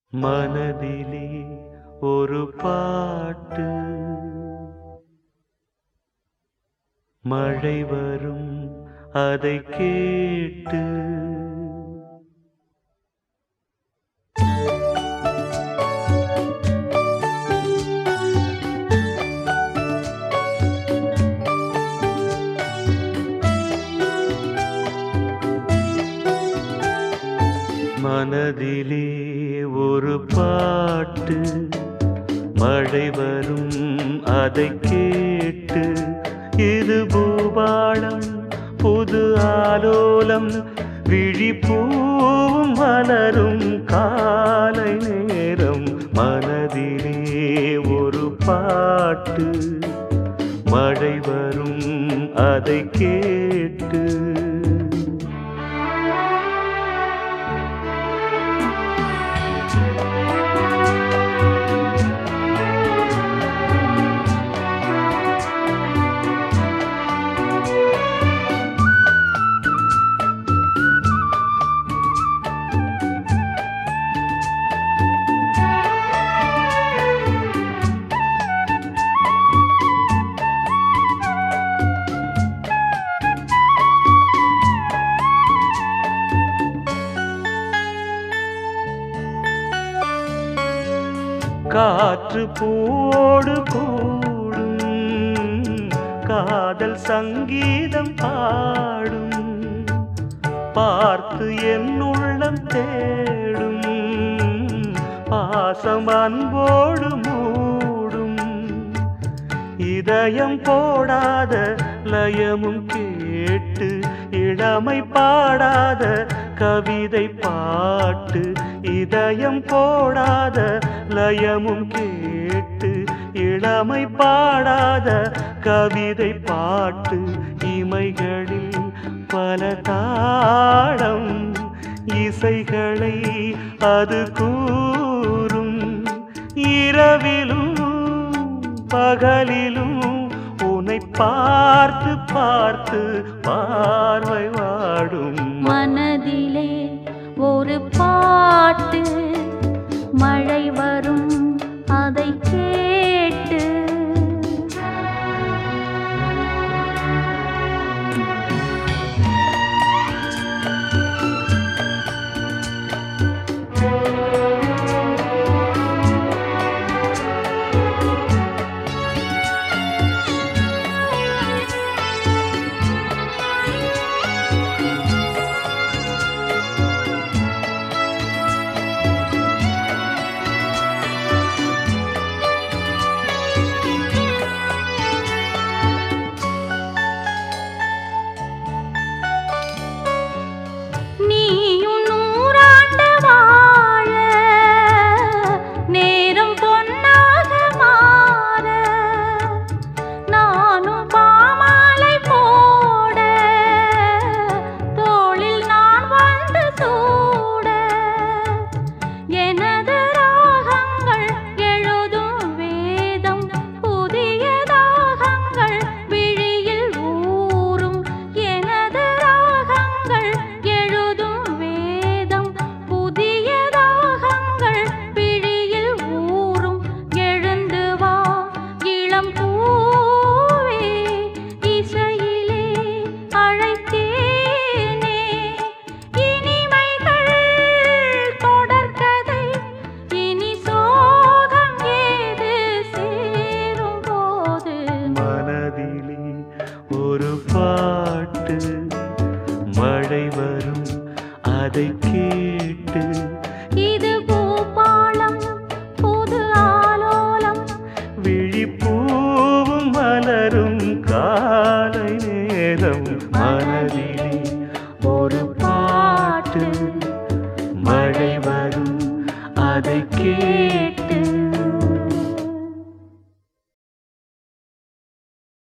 மனதிலே ஒரு பாட்டு மழை வரும் அதை கேட்டு மனதிலே ஒரு பாட்டு மழை வரும் அதை கேட்டு இது பூபாளம் புது ஆலோலம் விழிப்பூவும் மலரும் காலை நேரம் மனதிலே ஒரு பாட்டு மழை வரும் அதை கேட்டு காற்று பூவோடு கூடும் காதல் சங்கீதம் பாடும் பார்த்து என் உள்ளம் தேடும் பாசம் அன்போடு மூடும் இதயம் போடாத லயமும் கேட்டு இளமை பாடாத கவிதை பாட்டு இதயம் போடாத லயமும் கேட்டு இளமை பாடாத கவிதை பாட்டு இமைகளில் பல தாளம் இசைகளை அது கூறும் இரவிலும் பகலிலும் உன்னை பார்த்து பார்த்து பார்வை வாடும் மனதிலே ஒரு பாட்டு மழை வரும் அதை கேட்டு நீயும் நூறாண்டு வாழ நேரம் பொன்னாக மாற நானும் பாமாலை போட தோளில் நான் வந்து சூட எனது ராகங்கள் எழுதும் வேதம் புதிய தாகங்கள் விழியில் ஊறும் எனது ராகங்கள் எழுதும் வேதம் புதிய தாகங்கள் விழியில் ஊறும் எழுந்து வா இளம் பூவே இசையிலே அழைத்தேனே இனிமைகள் தொடர்கதை இனி சோகம் ஏது சேரும் போது மனதிலே ஒரு பாட்டு மழை வரும் அதை கேட்டு இது பூபாளம் புது ஆலோலம் விழிப்பூவும் மலரும் காலை நேரம் மனதிலே ஒரு பாட்டு மழை வரும் அதை கேட்டு